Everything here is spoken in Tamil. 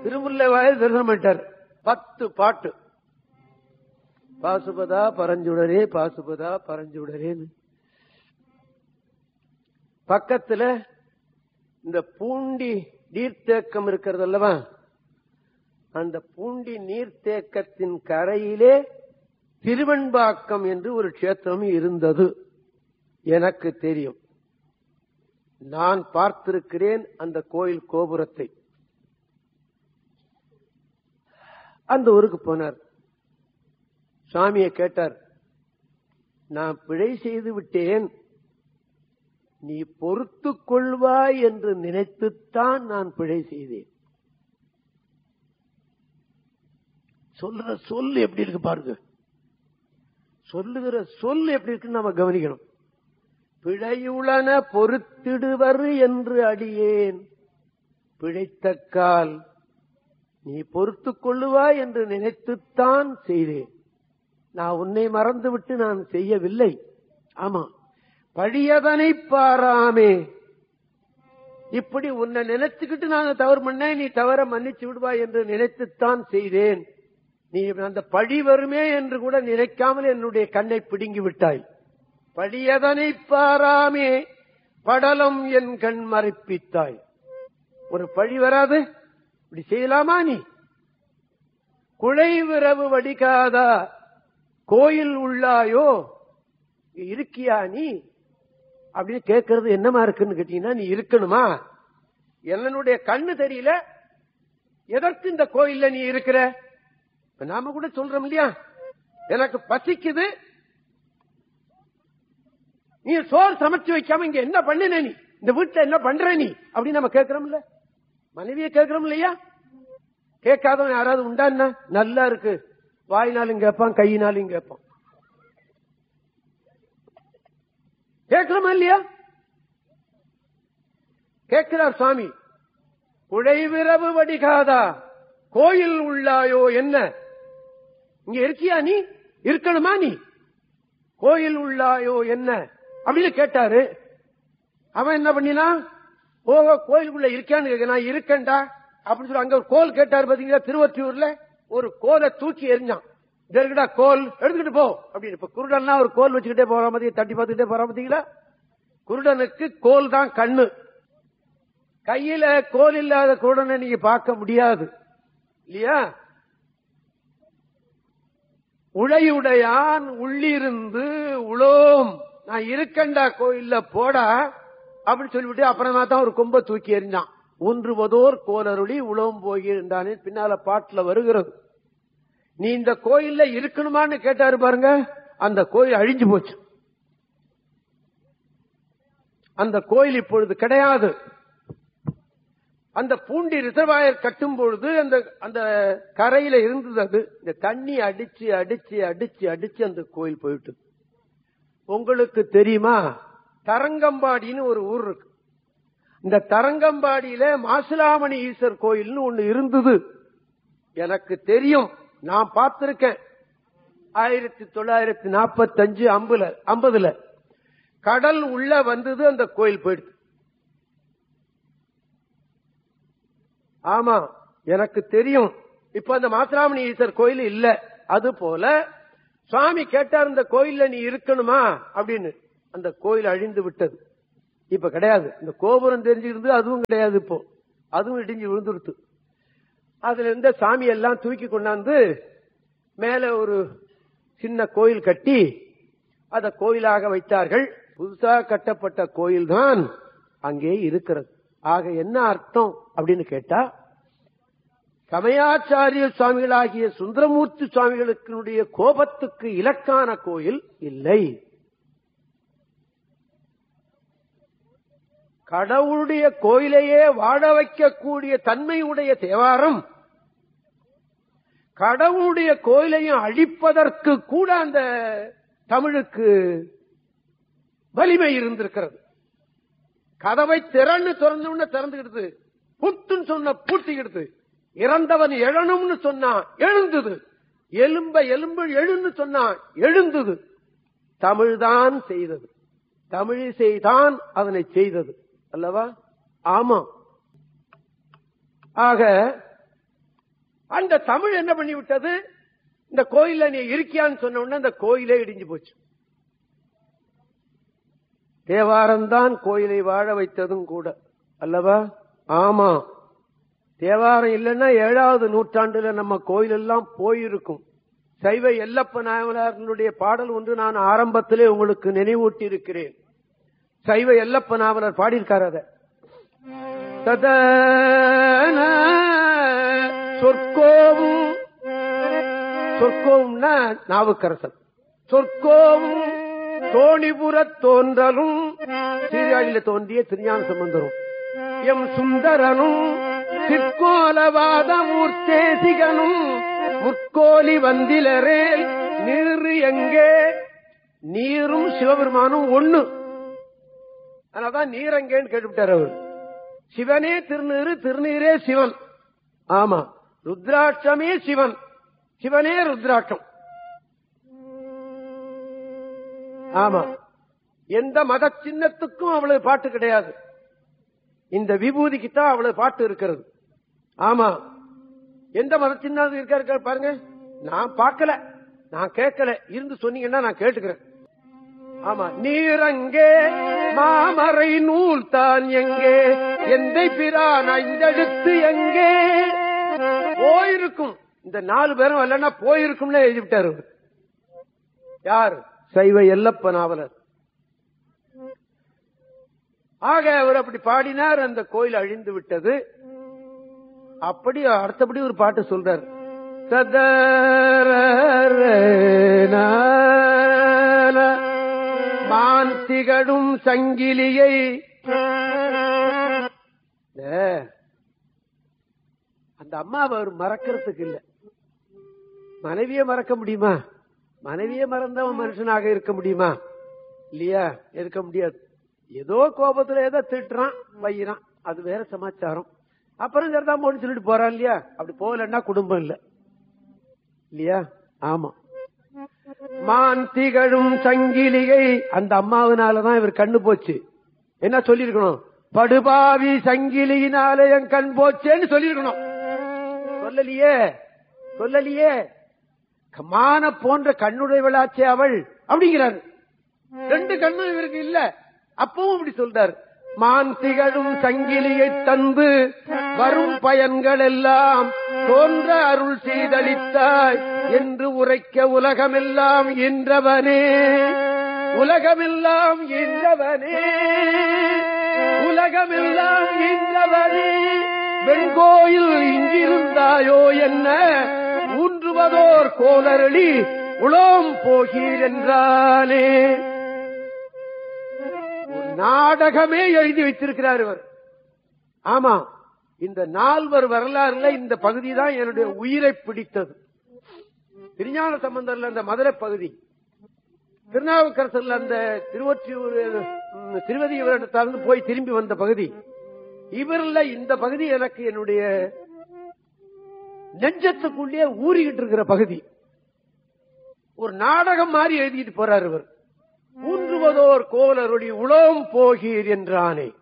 திருமுல்லை வாயில் தரிசனம் பண்ணிட்டார் பத்து பாட்டு பாசுபதா பரஞ்சுடரே பாசுபதா பரஞ்சுடரேன்னு பக்கத்துல இந்த பூண்டி நீர்த்தேக்கம் இருக்கிறது அல்லவா அந்த பூண்டி நீர்த்தேக்கத்தின் கரையிலே திருவெண்பாக்கம் என்று ஒரு கஷேத்திரம் இருந்தது எனக்கு தெரியும் நான் பார்த்திருக்கிறேன் அந்த கோயில் கோபுரத்தை அந்த ஊருக்கு போனார் சுவாமியை கேட்டார் நான் பிழை செய்து விட்டேன் நீ பொறுத்து கொள்வாய் என்று நினைத்துத்தான் நான் பிழை செய்தேன் சொல்ற சொல் எப்படி இருக்கு பாருங்க சொல்லுகிற சொல் எப்படி இருக்குன்னு நம்ம கவனிக்கணும் பிழையுளன பொறுத்திடுவர் என்று அடியேன் பிழைத்தக்கால் நீ பொறுத்து கொள்ளுவாய் என்று நினைத்துத்தான் செய்தேன் நான் உன்னை மறந்துவிட்டு நான் செய்யவில்லை ஆமா பழியதனை பாராமே இப்படி உன்னை நினைச்சுக்கிட்டு நான் தவறு பண்ணேன் நீ தவற மன்னிச்சு விடுவாய் என்று நினைத்துத்தான் செய்தேன் நீ அந்த பழி வருமே என்று கூட நினைக்காமல் என்னுடைய கண்ணை பிடுங்கி விட்டாய் பழியதனை பாராமே படலம் என் கண் மறைப்பித்தாய் ஒரு பழி வராது இப்படி செய்யலாமா நீ குழை விரவு வடிக்காதா கோயில் உள்ளாயோ இங்க இருக்கியா நீ அப்படின்னு கேட்கறது என்னமா இருக்குன்னு கேட்டீங்கன்னா நீ இருக்கணுமா என்னுடைய கண்ணு தெரியல எதற்கு இந்த கோயில்ல நீ இருக்கிற இப்ப நாம கூட சொல்றோம் இல்லையா எனக்கு பசிக்குது நீ சோறு சமைச்சு வைக்காம இங்க என்ன பண்ணின நீ இந்த வீட்டுல என்ன பண்ற நீ அப்படின்னு நம்ம கேட்கிறோம்ல மனைவியை கேட்கிறோம் இல்லையா கேட்காதவன் யாராவது உண்டா என்ன நல்லா இருக்கு வாயினாலும் கேட்பான் கையினாலும் கேட்பான் கேட்கிறோமா இல்லையா கேட்கிறார் சுவாமி குழைவிரவு வடிகாதா கோயில் உள்ளாயோ என்ன இங்க இருக்கியா நீ இருக்கணுமா நீ கோயில் உள்ளாயோ என்ன அப்படின்னு கேட்டாரு அவன் என்ன பண்ணினா ஓ கோயிலுக்குள்ள இருக்கான்னு கேட்க நான் இருக்கேன்டா அப்படின்னு சொல்லி அங்க ஒரு கோல் கேட்டாரு பாத்தீங்களா திருவற்றியூர்ல ஒரு கோலை தூக்கி எரிஞ்சான் இது இருக்குடா கோல் எடுத்துக்கிட்டு போ அப்படின்னு இப்ப குருடன்னா ஒரு கோல் வச்சுக்கிட்டே போற மாதிரி தட்டி பார்த்துக்கிட்டே போற பாத்தீங்களா குருடனுக்கு கோல் தான் கண்ணு கையில கோல் இல்லாத குருடனை நீங்க பார்க்க முடியாது இல்லையா உழையுடையான் உள்ளிருந்து உளோம் நான் இருக்கண்டா கோயில்ல போடா அப்படின்னு சொல்லிவிட்டு அப்புறமா தான் ஒரு கொம்ப தூக்கி எறிஞ்சான் ஒன்றுவதோர் கோலருளி உளவும் போகின்றானே பின்னால பாட்டுல வருகிறது நீ இந்த கோயில்ல இருக்கணுமான்னு கேட்டாரு பாருங்க அந்த கோயில் அழிஞ்சு போச்சு அந்த கோயில் இப்பொழுது கிடையாது அந்த பூண்டி ரிசர்வாயர் கட்டும் பொழுது அந்த அந்த கரையில இருந்தது அது இந்த தண்ணி அடிச்சு அடிச்சு அடிச்சு அடிச்சு அந்த கோயில் போயிட்டு உங்களுக்கு தெரியுமா தரங்கம்பாடின்னு ஒரு ஊர் இருக்கு இந்த தரங்கம்பாடியில மாசிலாமணி ஈஸ்வர் கோயில்னு ஒண்ணு இருந்தது எனக்கு தெரியும் நான் பார்த்திருக்கேன் ஆயிரத்தி தொள்ளாயிரத்தி நாற்பத்தி அஞ்சு ஐம்பதுல ஐம்பதுல கடல் உள்ள வந்தது அந்த கோயில் போயிடுது ஆமா எனக்கு தெரியும் இப்ப அந்த மாசிலாமணி ஈஸ்வர் கோயில் இல்ல அது போல சுவாமி கேட்டார் இந்த கோயில்ல நீ இருக்கணுமா அப்படின்னு அந்த கோயில் அழிந்து விட்டது இப்ப கிடையாது இந்த கோபுரம் தெரிஞ்சிருந்து அதுவும் கிடையாது இப்போ அதுவும் இடிஞ்சு விழுந்துருத்து அதுல இருந்த சாமி எல்லாம் தூக்கி கொண்டாந்து மேல ஒரு சின்ன கோயில் கட்டி அத கோயிலாக வைத்தார்கள் புதுசா கட்டப்பட்ட கோயில் தான் அங்கே இருக்கிறது ஆக என்ன அர்த்தம் அப்படின்னு கேட்டா சமயாச்சாரிய சுவாமிகளாகிய சுந்தரமூர்த்தி சுவாமிகளுக்கு கோபத்துக்கு இலக்கான கோயில் இல்லை கடவுளுடைய கோயிலையே வாழ வைக்கக்கூடிய தன்மையுடைய தேவாரம் கடவுளுடைய கோயிலையும் அழிப்பதற்கு கூட அந்த தமிழுக்கு வலிமை இருந்திருக்கிறது கதவை திறன்னு திறந்தோம்னு திறந்துக்கிடுது புட்டுன்னு சொன்ன பூட்டிக்கிடுது இறந்தவன் எழணும்னு சொன்னா எழுந்தது எலும்ப எலும்பு எழுன்னு சொன்னா எழுந்தது தமிழ்தான் செய்தது தமிழிசை தான் அதனை செய்தது அல்லவா ஆமா ஆக அந்த தமிழ் என்ன பண்ணி விட்டது இந்த கோயில்ல நீ இருக்கியான்னு சொன்ன உடனே அந்த கோயிலே இடிஞ்சு போச்சு தேவாரம்தான் கோயிலை வாழ வைத்ததும் கூட அல்லவா ஆமா தேவாரம் இல்லைன்னா ஏழாவது நூற்றாண்டுல நம்ம கோயில் எல்லாம் போயிருக்கும் சைவ எல்லப்ப நாவலர்களுடைய பாடல் ஒன்று நான் ஆரம்பத்திலே உங்களுக்கு நினைவூட்டி இருக்கிறேன் சைவ எல்லப்ப நாவலர் பாடியிருக்கார் அத ததன சொற்கோவும் சொற்கோவும்னா நாவுக்கரசன் சொற்கோவும் தோணிபுரத் தோன்றலும் சீர்காழியில தோன்றிய திருஞான சம்பந்தரும் எம் சுந்தரனும் சிற்கோலவாத மூர்த்தேசிகனும் முற்கோலி வந்திலரேல் நீர் எங்கே நீரும் சிவபெருமானும் ஒண்ணு அதனால்தான் நீர் எங்கேன்னு கேட்டுவிட்டார் அவர் சிவனே திருநீரு திருநீரே சிவன் ஆமா ருத்ராட்சமே சிவன் சிவனே ருத்ராட்சம் ஆமா எந்த மத சின்னத்துக்கும் அவ்வளவு பாட்டு கிடையாது இந்த விபூதிக்கு தான் அவ்வளவு பாட்டு இருக்கிறது ஆமா எந்த மத சின்னம் இருக்கா இருக்கா பாருங்க நான் பார்க்கல நான் கேட்கல இருந்து சொன்னீங்கன்னா நான் கேட்டுக்கிறேன் ஆமா நீரங்கே மாமறை நூல் தான் எங்கே எந்த பிரான் ஐந்தெழுத்து எங்கே போயிருக்கும் இந்த நாலு பேரும் இல்லைன்னா போயிருக்கும்னு எழுதிவிட்டாரு அவரு. யார் சைவ எல்லப்ப நாவலர் ஆக அவர் அப்படி பாடினார் அந்த கோயில் அழிந்து விட்டது அப்படி அடுத்தபடி ஒரு பாட்டு சொல்றார் சதரன மான் திகழும் சங்கிலியை ஏ, அந்த அம்மாவை அவர் மறக்கிறதுக்கு இல்ல மனைவியை மறக்க முடியுமா மனைவியை மறந்தவன் மனுஷனாக இருக்க முடியுமா இல்லையா இருக்க முடியாது ஏதோ கோபத்துல ஏதோ திட்டுறான் வையிறான் அது வேற சமாச்சாரம் அப்புறம் சரிதான் போன்னு சொல்லிட்டு போறான் இல்லையா அப்படி போகலன்னா குடும்பம் இல்ல இல்லையா ஆமா மான் திகழும் சங்கிலிகை அந்த அம்மாவினாலதான் இவர் கண்ணு போச்சு என்ன சொல்லிருக்கணும் படுபாவி சங்கிலியினால என் கண் போச்சேன்னு சொல்லிருக்கணும் சொல்லலையே சொல்லலையே மான போன்ற கண்ணுடையவளாச்சே அவள் அப்படிங்கிறாரு ரெண்டு கண்ணும் இவருக்கு இல்ல அப்பவும் இப்படி சொல்றாரு மான் திகழும் சங்கிலியை தந்து வரும் பயன்கள் எல்லாம் தோன்ற அருள் செய்தளித்தாய் என்று உரைக்க உலகமெல்லாம் என்றவனே உலகமெல்லாம் என்றவனே உலகமெல்லாம் என்றவனே வெண்கோயில் இங்கிருந்தாயோ என்ன ஊன்றுவதோர் கோலரளி உளோம் போகீர் என்றானே ஒரு நாடகமே எழுதி வைத்திருக்கிறார் இவர் ஆமா இந்த நால்வர் வரலாறுல இந்த பகுதி தான் என்னுடைய உயிரை பிடித்தது திருஞான சம்பந்தர்ல அந்த மதுரை பகுதி திருநாவுக்கரசர்ல அந்த திருவொற்றியூர் ம், திருவதியூரிடத்தாலிருந்து போய் திரும்பி வந்த பகுதி இவர்ல இந்த பகுதி எனக்கு என்னுடைய நெஞ்சத்துக்குள்ளே ஊறிக்கிட்டு இருக்கிற பகுதி ஒரு நாடகம் மாதிரி எழுதிட்டு போறார் இவர் ஊன்றுவதோர் கோலருளி உளோம் போகீர் என்றானே